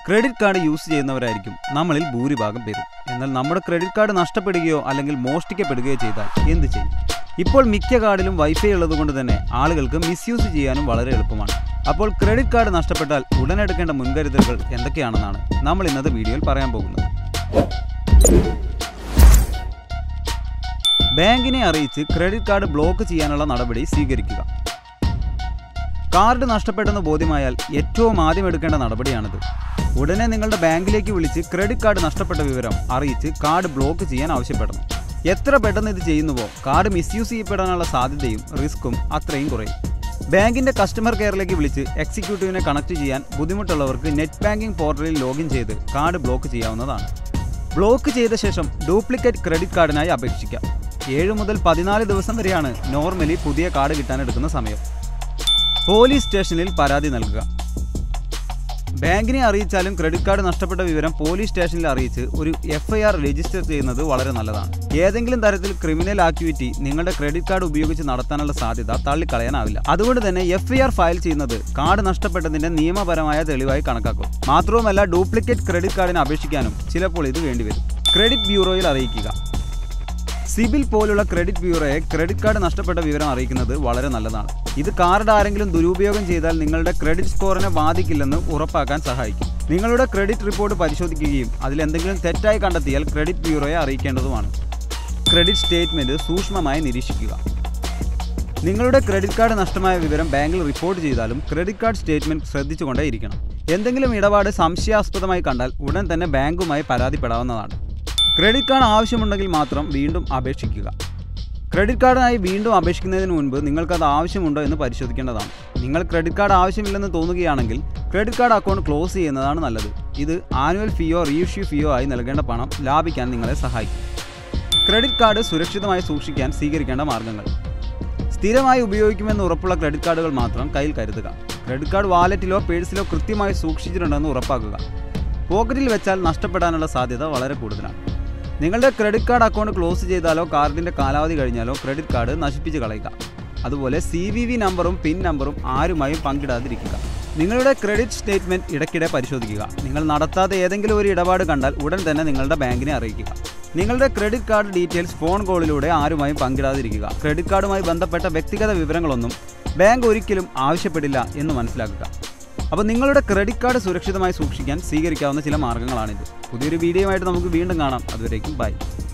credit card use ചെയ്യുന്നവരായിരിക്കും നമ്മളിൽ ഭൂരിഭാഗം പേരും എന്നാൽ നമ്മുടെ ക്രെഡിറ്റ് കാർഡ് നഷ്ടപ്പെടുകയോ അല്ലെങ്കിൽ മോഷ്ടിക്കപ്പെടുകയോ ചെയ്താൽ എന്ത് ചെയ്യും ഇപ്പോൾ മിക്ക കാർഡിലും വൈഫൈ ഉള്ളതുകൊണ്ട് തന്നെ ആളുകൾക്ക് മിസ്യൂസ് ചെയ്യാനും വളരെ എളുപ്പമാണ് അപ്പോൾ ക്രെഡിറ്റ് കാർഡ് നഷ്ടപ്പെട്ടാൽ ഉടനെടുക്കേണ്ട മുൻകരുതലുകൾ എന്തൊക്കെയാണെന്നാണ് നമ്മൾ ഇന്നത്തെ വീഡിയോയിൽ പറയാൻ പോകുന്നത് ബാങ്കിനെ അറിയിച്ച് ക്രെഡിറ്റ് കാർഡ് ബ്ലോക്ക് ചെയ്യാനുള്ള നടപടി സ്വീകരിക്കുക കാർഡ് നഷ്ടപ്പെട്ടെന്ന് ബോധ്യമായാൽ ഏറ്റവും ആദ്യം എടുക്കേണ്ട നടപടിയാണിത് ഉടനെ നിങ്ങളുടെ ബാങ്കിലേക്ക് വിളിച്ച് ക്രെഡിറ്റ് കാർഡ് നഷ്ടപ്പെട്ട വിവരം അറിയിച്ച് കാർഡ് ബ്ലോക്ക് ചെയ്യാൻ ആവശ്യപ്പെടണം എത്ര പെട്ടെന്ന് ഇത് ചെയ്യുന്നുവോ കാർഡ് മിസ്യൂസ് ചെയ്യപ്പെടാനുള്ള സാധ്യതയും റിസ്ക്കും അത്രയും കുറയും ബാങ്കിന്റെ കസ്റ്റമർ കെയറിലേക്ക് വിളിച്ച് എക്സിക്യൂട്ടീവിനെ കണക്ട് ചെയ്യാൻ ബുദ്ധിമുട്ടുള്ളവർക്ക് നെറ്റ് ബാങ്കിംഗ് പോർട്ടലിൽ ലോഗിൻ ചെയ്ത് കാർഡ് ബ്ലോക്ക് ചെയ്യാവുന്നതാണ് ബ്ലോക്ക് ചെയ്ത ശേഷം ഡ്യൂപ്ലിക്കേറ്റ് ക്രെഡിറ്റ് കാർഡിനായി അപേക്ഷിക്കാം ഏഴ് മുതൽ പതിനാല് ദിവസം വരെയാണ് നോർമലി പുതിയ കാർഡ് കിട്ടാനെടുക്കുന്ന സമയം പോലീസ് സ്റ്റേഷനിൽ പരാതി നൽകുക ബാങ്കിനെ അറിയിച്ചാലും ക്രെഡിറ്റ് കാർഡ് നഷ്ടപ്പെട്ട വിവരം പോലീസ് സ്റ്റേഷനിൽ അറിയിച്ച് ഒരു എഫ് ഐ ആർ രജിസ്റ്റർ ചെയ്യുന്നത് വളരെ നല്ലതാണ് ഏതെങ്കിലും തരത്തിൽ ക്രിമിനൽ ആക്ടിവിറ്റി നിങ്ങളുടെ ക്രെഡിറ്റ് കാർഡ് ഉപയോഗിച്ച് നടത്താനുള്ള സാധ്യത തള്ളിക്കളയാനാവില്ല അതുകൊണ്ട് തന്നെ എഫ് ഐ ആർ ഫയൽ ചെയ്യുന്നത് കാർഡ് നഷ്ടപ്പെട്ടതിന്റെ നിയമപരമായ തെളിവായി കണക്കാക്കും മാത്രവുമല്ല ഡ്യൂപ്ലിക്കേറ്റ് ക്രെഡിറ്റ് കാർഡിന് അപേക്ഷിക്കാനും ചിലപ്പോൾ ഇത് വേണ്ടിവരും ക്രെഡിറ്റ് ബ്യൂറോയിൽ അറിയിക്കുക സിബിൽ പോലുള്ള ക്രെഡിറ്റ് ബ്യൂറോയെ ക്രെഡിറ്റ് കാർഡ് നഷ്ടപ്പെട്ട വിവരം അറിയിക്കുന്നത് വളരെ നല്ലതാണ് ഇത് കാർഡ് ആരെങ്കിലും ദുരുപയോഗം ചെയ്താൽ നിങ്ങളുടെ ക്രെഡിറ്റ് സ്കോറിനെ ബാധിക്കില്ലെന്ന് ഉറപ്പാക്കാൻ സഹായിക്കും നിങ്ങളുടെ ക്രെഡിറ്റ് റിപ്പോർട്ട് പരിശോധിക്കുകയും അതിൽ എന്തെങ്കിലും തെറ്റായി കണ്ടെത്തിയാൽ ക്രെഡിറ്റ് ബ്യൂറോയെ അറിയിക്കേണ്ടതുമാണ് ക്രെഡിറ്റ് സ്റ്റേറ്റ്മെന്റ് സൂക്ഷ്മമായി നിരീക്ഷിക്കുക നിങ്ങളുടെ ക്രെഡിറ്റ് കാർഡ് നഷ്ടമായ വിവരം ബാങ്കിൽ റിപ്പോർട്ട് ചെയ്താലും ക്രെഡിറ്റ് കാർഡ് സ്റ്റേറ്റ്മെന്റ് ശ്രദ്ധിച്ചുകൊണ്ടേയിരിക്കണം എന്തെങ്കിലും ഇടപാട് സംശയാസ്പദമായി കണ്ടാൽ ഉടൻ തന്നെ ബാങ്കുമായി പരാതിപ്പെടാവുന്നതാണ് ക്രെഡിറ്റ് കാർഡ് ആവശ്യമുണ്ടെങ്കിൽ മാത്രം വീണ്ടും അപേക്ഷിക്കുക ക്രെഡിറ്റ് കാർഡിനായി വീണ്ടും അപേക്ഷിക്കുന്നതിന് മുൻപ് നിങ്ങൾക്കത് ആവശ്യമുണ്ടോ എന്ന് പരിശോധിക്കേണ്ടതാണ് നിങ്ങൾ ക്രെഡിറ്റ് കാർഡ് ആവശ്യമില്ലെന്ന് തോന്നുകയാണെങ്കിൽ ക്രെഡിറ്റ് കാർഡ് അക്കൗണ്ട് ക്ലോസ് ചെയ്യുന്നതാണ് നല്ലത് ഇത് ആനുവൽ ഫീയോ റീഇഷ്യൂ ഫീയോ ആയി നൽകേണ്ട പണം ലാഭിക്കാൻ നിങ്ങളെ സഹായിക്കും ക്രെഡിറ്റ് കാർഡ് സുരക്ഷിതമായി സൂക്ഷിക്കാൻ സ്വീകരിക്കേണ്ട മാർഗങ്ങൾ സ്ഥിരമായി ഉപയോഗിക്കുമെന്ന് ഉറപ്പുള്ള ക്രെഡിറ്റ് കാർഡുകൾ മാത്രം കയ്യിൽ കരുതുക ക്രെഡിറ്റ് കാർഡ് വാലറ്റിലോ പേഴ്സിലോ കൃത്യമായി സൂക്ഷിച്ചിട്ടുണ്ടെന്ന് ഉറപ്പാക്കുക പോക്കറ്റിൽ വെച്ചാൽ നഷ്ടപ്പെടാനുള്ള സാധ്യത വളരെ കൂടുതലാണ് നിങ്ങളുടെ ക്രെഡിറ്റ് കാർഡ് അക്കൗണ്ട് ക്ലോസ് ചെയ്താലോ കാർഡിൻ്റെ കാലാവധി കഴിഞ്ഞാലോ ക്രെഡിറ്റ് കാർഡ് നശിപ്പിച്ച് കളയുക അതുപോലെ സി വി വി നമ്പറും പിൻ നമ്പറും ആരുമായും പങ്കിടാതിരിക്കുക നിങ്ങളുടെ ക്രെഡിറ്റ് സ്റ്റേറ്റ്മെൻറ്റ് ഇടയ്ക്കിടെ പരിശോധിക്കുക നിങ്ങൾ നടത്താത്ത ഏതെങ്കിലും ഒരു ഇടപാട് കണ്ടാൽ ഉടൻ തന്നെ നിങ്ങളുടെ ബാങ്കിനെ അറിയിക്കുക നിങ്ങളുടെ ക്രെഡിറ്റ് കാർഡ് ഡീറ്റെയിൽസ് ഫോൺ കോളിലൂടെ ആരുമായും പങ്കിടാതിരിക്കുക ക്രെഡിറ്റ് കാർഡുമായി ബന്ധപ്പെട്ട വ്യക്തിഗത വിവരങ്ങളൊന്നും ബാങ്ക് ഒരിക്കലും ആവശ്യപ്പെടില്ല എന്ന് മനസ്സിലാക്കുക അപ്പോൾ നിങ്ങളുടെ ക്രെഡിറ്റ് കാർഡ് സുരക്ഷിതമായി സൂക്ഷിക്കാൻ സ്വീകരിക്കാവുന്ന ചില മാർഗ്ഗങ്ങളാണിത് പുതിയൊരു വീഡിയോയുമായിട്ട് നമുക്ക് വീണ്ടും കാണാം അതുവരേക്കും ബൈ